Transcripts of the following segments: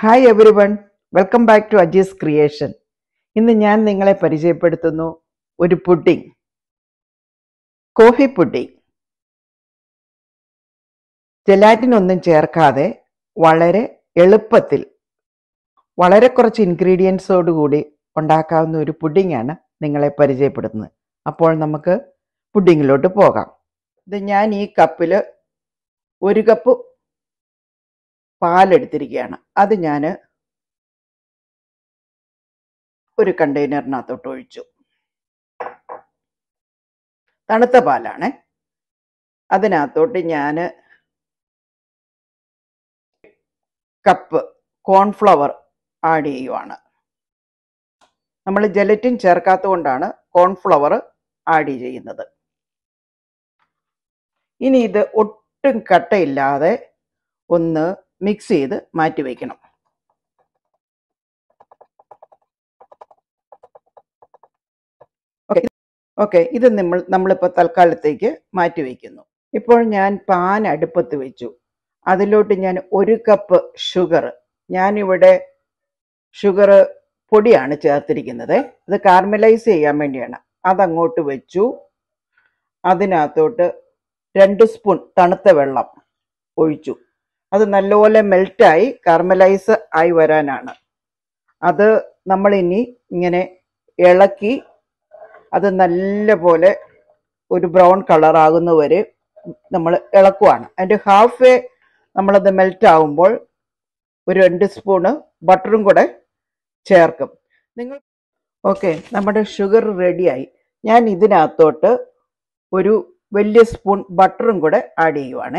hi everyone welcome back to Aji's creation ഇന്ന് ഞാൻ നിങ്ങളെ പരിചയപ്പെടുത്തുന്നു ഒരു പുഡിംഗ് കോഫി പുഡിംഗ് ജെലാറ്റിൻ ഒന്നും ചേർക്കാതെ വളരെ എളുപ്പത്തിൽ വളരെ കുറച്ച് ഇൻഗ്രീഡിയൻസോട് കൂടി ഉണ്ടാക്കാവുന്ന ഒരു പുഡിംഗ് ആണ് നിങ്ങളെ പരിചയപ്പെടുത്തുന്നത് അപ്പോൾ നമുക്ക് പുഡിങ്ങിലോട്ട് പോകാം ഇത് ഞാൻ ഈ കപ്പിൽ ഒരു കപ്പ് പാലെടുത്തിരിക്കുകയാണ് അത് ഞാൻ ഒരു കണ്ടെയ്നറിനകത്തോട്ട് ഒഴിച്ചു തണുത്ത പാലാണ് അതിനകത്തോട്ട് ഞാൻ കപ്പ് കോൺഫ്ലവർ ആഡ് ചെയ്യുവാണ് നമ്മൾ ജലറ്റിൻ ചേർക്കാത്തത് കൊണ്ടാണ് കോൺഫ്ലവർ ആഡ് ചെയ്യുന്നത് ഇനി ഇത് ഒട്ടും കട്ടയില്ലാതെ ഒന്ന് മിക്സ് ചെയ്ത് മാറ്റി വയ്ക്കണം ഓക്കെ ഓക്കെ ഇത് നമ്മൾ നമ്മളിപ്പോൾ തൽക്കാലത്തേക്ക് മാറ്റി വയ്ക്കുന്നു ഇപ്പോൾ ഞാൻ പാൻ അടുപ്പത്ത് വെച്ചു അതിലോട്ട് ഞാൻ ഒരു കപ്പ് ഷുഗർ ഞാനിവിടെ ഷുഗർ പൊടിയാണ് ചേർത്തിരിക്കുന്നത് അത് കാർമലൈസ് ചെയ്യാൻ വേണ്ടിയാണ് അതങ്ങോട്ട് വെച്ചു അതിനകത്തോട്ട് രണ്ട് സ്പൂൺ തണുത്ത വെള്ളം ഒഴിച്ചു അത് നല്ലപോലെ മെൽറ്റായി കാർമലൈസ് ആയി വരാനാണ് അത് നമ്മളിനി ഇങ്ങനെ ഇളക്കി അത് നല്ലപോലെ ഒരു ബ്രൗൺ കളർ ആകുന്നവരെ നമ്മൾ ഇളക്കുവാണ് അതിൻ്റെ ഹാഫ് വേ നമ്മളത് മെൽറ്റ് ആകുമ്പോൾ ഒരു രണ്ട് സ്പൂണ് ബട്ടറും കൂടെ ചേർക്കും നിങ്ങൾ ഓക്കെ നമ്മുടെ ഷുഗർ റെഡിയായി ഞാൻ ഇതിനകത്തോട്ട് ഒരു വലിയ സ്പൂൺ ബട്ടറും കൂടെ ആഡ് ചെയ്യുവാണേ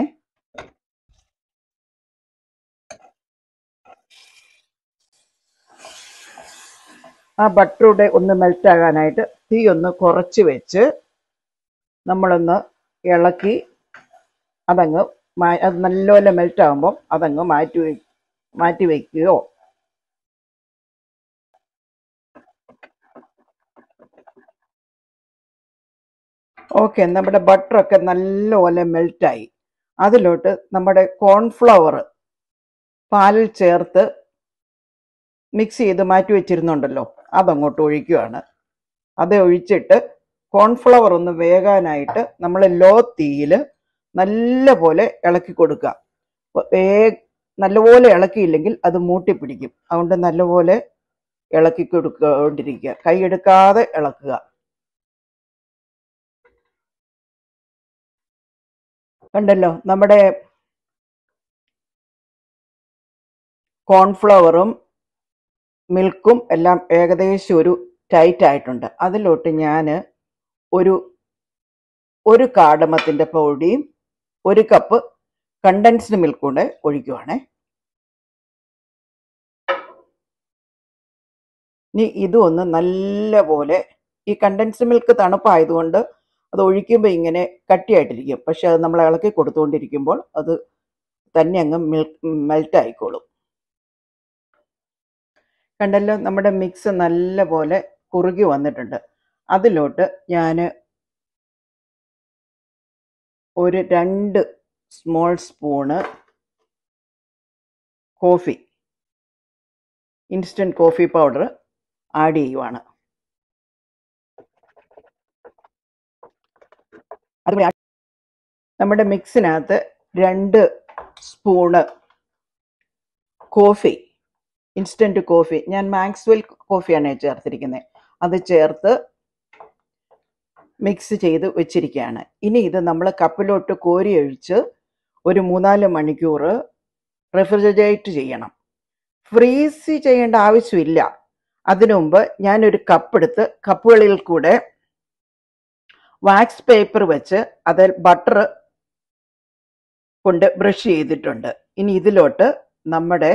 ആ ബട്ടറൂടെ ഒന്ന് മെൽറ്റ് ആകാനായിട്ട് തീ ഒന്ന് കുറച്ച് വെച്ച് നമ്മളൊന്ന് ഇളക്കി അതങ്ങ് മാ അത് നല്ലപോലെ മെൽറ്റ് ആകുമ്പം അതങ്ങ് മാറ്റി വെ മാറ്റി വയ്ക്കുകയോ ഓക്കെ നമ്മുടെ ബട്ടറൊക്കെ നല്ലപോലെ മെൽറ്റായി അതിലോട്ട് നമ്മുടെ കോൺഫ്ലവർ പാലിൽ ചേർത്ത് മിക്സ് ചെയ്ത് മാറ്റി വെച്ചിരുന്നുണ്ടല്ലോ അതങ്ങോട്ട് ഒഴിക്കുകയാണ് അത് ഒഴിച്ചിട്ട് കോൺഫ്ലവർ ഒന്ന് വേകാനായിട്ട് നമ്മൾ ലോ തീയിൽ നല്ലപോലെ ഇളക്കി കൊടുക്കുക വേ നല്ലപോലെ ഇളക്കിയില്ലെങ്കിൽ അത് മൂട്ടിപ്പിടിക്കും അതുകൊണ്ട് നല്ലപോലെ ഇളക്കി കൊടുക്കൊണ്ടിരിക്കുക കൈയെടുക്കാതെ ഇളക്കുക കണ്ടല്ലോ നമ്മുടെ കോൺഫ്ലവറും മിൽക്കും എല്ലാം ഏകദേശം ഒരു ടൈറ്റ് ആയിട്ടുണ്ട് അതിലോട്ട് ഞാൻ ഒരു ഒരു കാടമത്തിൻ്റെ പൗടിയും ഒരു കപ്പ് കണ്ടൻസ്ഡ് മിൽക്ക് കൂടെ ഒഴിക്കുവാണേ ഇനി ഇതും ഒന്ന് നല്ലപോലെ ഈ കണ്ടൻസ്ഡ് മിൽക്ക് തണുപ്പായതുകൊണ്ട് അത് ഒഴിക്കുമ്പോൾ ഇങ്ങനെ കട്ടിയായിട്ടിരിക്കും പക്ഷെ അത് നമ്മൾ ഇളക്കി കൊടുത്തുകൊണ്ടിരിക്കുമ്പോൾ അത് തന്നെ അങ്ങ് മിൽക്ക് മെൽറ്റ് ആയിക്കോളും കണ്ടല്ലോ നമ്മുടെ മിക്സ് നല്ലപോലെ കുറുകി വന്നിട്ടുണ്ട് അതിലോട്ട് ഞാൻ ഒരു രണ്ട് small spoon coffee instant coffee powder add ചെയ്യുവാണ് അതുപോലെ നമ്മുടെ മിക്സിനകത്ത് രണ്ട് സ്പൂണ് കോഫി ഇൻസ്റ്റൻറ്റ് കോഫി ഞാൻ മാക്സ്വെൽ കോഫിയാണ് ചേർത്തിരിക്കുന്നത് അത് ചേർത്ത് മിക്സ് ചെയ്ത് വെച്ചിരിക്കുകയാണ് ഇനി ഇത് നമ്മൾ കപ്പിലോട്ട് കോരി ഒഴിച്ച് ഒരു മൂന്നാല് മണിക്കൂർ റെഫ്രിജറേറ്റ് ചെയ്യണം ഫ്രീസ് ചെയ്യേണ്ട ആവശ്യമില്ല അതിനു മുമ്പ് ഞാനൊരു കപ്പ് എടുത്ത് കപ്പുകളിൽ കൂടെ വാക്സ് പേപ്പർ വെച്ച് അതിൽ ബട്ടർ കൊണ്ട് ബ്രഷ് ചെയ്തിട്ടുണ്ട് ഇനി ഇതിലോട്ട് നമ്മുടെ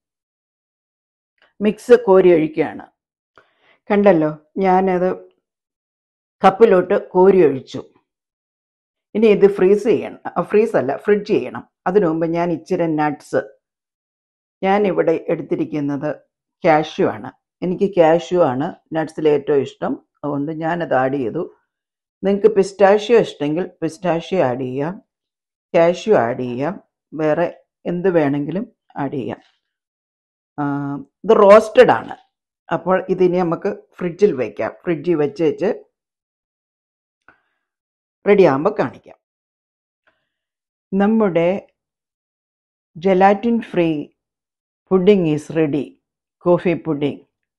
മിക്സ് കോരി ഒഴിക്കുകയാണ് കണ്ടല്ലോ ഞാനത് കപ്പിലോട്ട് കോരി ഒഴിച്ചു ഇനി ഇത് ഫ്രീസ് ചെയ്യണം ഫ്രീസ് അല്ല ഫ്രിഡ്ജ് ചെയ്യണം അതിനു മുമ്പ് ഞാൻ ഇച്ചിരി നട്ട്സ് ഞാൻ ഇവിടെ എടുത്തിരിക്കുന്നത് കാഷ്യൂ ആണ് എനിക്ക് കാഷ്യൂ ആണ് നട്ട്സിൽ ഏറ്റവും ഇഷ്ടം അതുകൊണ്ട് ഞാനത് ആഡ് ചെയ്തു നിങ്ങൾക്ക് പിസ്റ്റാഷ്യോ ഇഷ്ടമെങ്കിൽ പിസ്റ്റാഷ്യോ ആഡ് ചെയ്യാം കാഷ്യൂ ആഡ് ചെയ്യാം വേറെ എന്ത് വേണമെങ്കിലും ആഡ് ചെയ്യാം ആ, ഇത് റോസ്റ്റഡ് ആണ് അപ്പോൾ ഇതിനി നമുക്ക് ഫ്രിഡ്ജിൽ വയ്ക്കാം ഫ്രിഡ്ജിൽ വെച്ച് വെച്ച് റെഡി ആകുമ്പോൾ കാണിക്കാം നമ്മുടെ gelatin free pudding is ready coffee pudding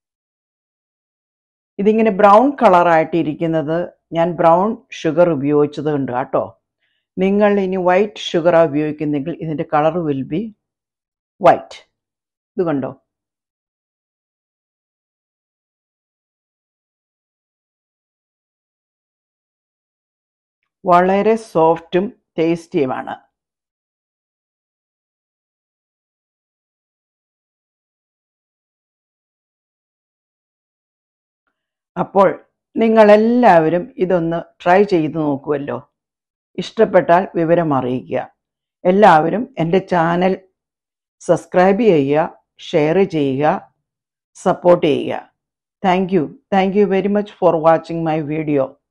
ഇതിങ്ങനെ ബ്രൗൺ കളറായിട്ട് ഇരിക്കുന്നത് ഞാൻ ബ്രൗൺ ഷുഗർ ഉപയോഗിച്ചത് കൊണ്ട് കേട്ടോ നിങ്ങൾ ഇനി വൈറ്റ് ഷുഗർ ഉപയോഗിക്കുന്നെങ്കിൽ ഇതിൻ്റെ കളർ വിൽ ബി വൈറ്റ് ഇത് കണ്ടോ വളരെ സോഫ്റ്റും ടേസ്റ്റിയുമാണ് അപ്പോൾ നിങ്ങളെല്ലാവരും ഇതൊന്ന് ട്രൈ ചെയ്ത് നോക്കുമല്ലോ ഇഷ്ടപ്പെട്ടാൽ വിവരം അറിയിക്കുക എല്ലാവരും എൻ്റെ ചാനൽ സബ്സ്ക്രൈബ് ചെയ്യുക ഷെയർ ചെയ്യുക സപ്പോർട്ട് ചെയ്യുക thank you thank you very much for watching my video